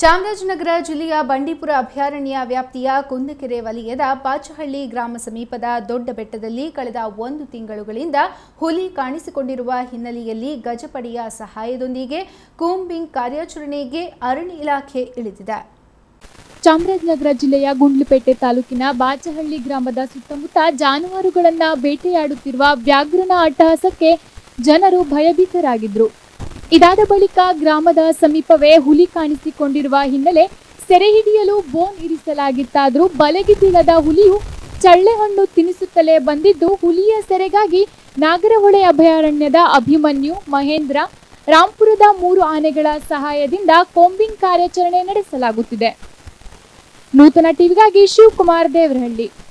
ಚಾಮರಾಜನಗರ ಜಿಲ್ಲೆಯ ಬಂಡೀಪುರ ಅಭಯಾರಣ್ಯ ವ್ಯಾಪ್ತಿಯ ಕುಂದಕೆರೆ ವಲಯದ ಪಾಚಹಳ್ಳಿ ಗ್ರಾಮ ಸಮೀಪದ ದೊಡ್ಡ ಬೆಟ್ಟದಲ್ಲಿ ಕಳೆದ ಒಂದು ತಿಂಗಳುಗಳಿಂದ ಹುಲಿ ಕಾಣಿಸಿಕೊಂಡಿರುವ ಹಿನ್ನೆಲೆಯಲ್ಲಿ ಗಜಪಡೆಯ ಸಹಾಯದೊಂದಿಗೆ ಕೂಂಬಿಂಗ್ ಕಾರ್ಯಾಚರಣೆಗೆ ಅರಣ್ಯ ಇಲಾಖೆ ಇಳಿದಿದೆ ಚಾಮರಾಜನಗರ ಜಿಲ್ಲೆಯ ಗುಂಡ್ಲುಪೇಟೆ ತಾಲೂಕಿನ ಬಾಚಹಳ್ಳಿ ಗ್ರಾಮದ ಸುತ್ತಮುತ್ತ ಜಾನುವಾರುಗಳನ್ನ ಬೇಟೆಯಾಡುತ್ತಿರುವ ವ್ಯಾಘ್ರನ ಅಟ್ಟಹಾಸಕ್ಕೆ ಜನರು ಭಯಭೀತರಾಗಿದ್ರು ಇದಾದ ಬಳಿಕ ಗ್ರಾಮದ ಸಮೀಪವೇ ಹುಲಿ ಕಾಣಿಸಿಕೊಂಡಿರುವ ಹಿನ್ನೆಲೆ ಸೆರೆ ಹಿಡಿಯಲು ಬೋನ್ ಇರಿಸಲಾಗಿತ್ತಾದರೂ ಬಲೆಗೆ ಬೀಳದ ಹುಲಿಯು ಚಳ್ಳೆಹಣ್ಣು ತಿನ್ನಿಸುತ್ತಲೇ ಬಂದಿದ್ದು ಹುಲಿಯ ಸೆರೆಗಾಗಿ ನಾಗರಹೊಳೆ ಅಭಯಾರಣ್ಯದ ಅಭಿಮನ್ಯು ಮಹೇಂದ್ರ ರಾಂಪುರದ ಮೂರು ಆನೆಗಳ ಸಹಾಯದಿಂದ ಕೋಂಬಿಂಗ್ ಕಾರ್ಯಾಚರಣೆ ನಡೆಸಲಾಗುತ್ತಿದೆ ನೂತನ ಟಿವಿಗಾಗಿ ಶಿವಕುಮಾರ್ ದೇವರಹಳ್ಳಿ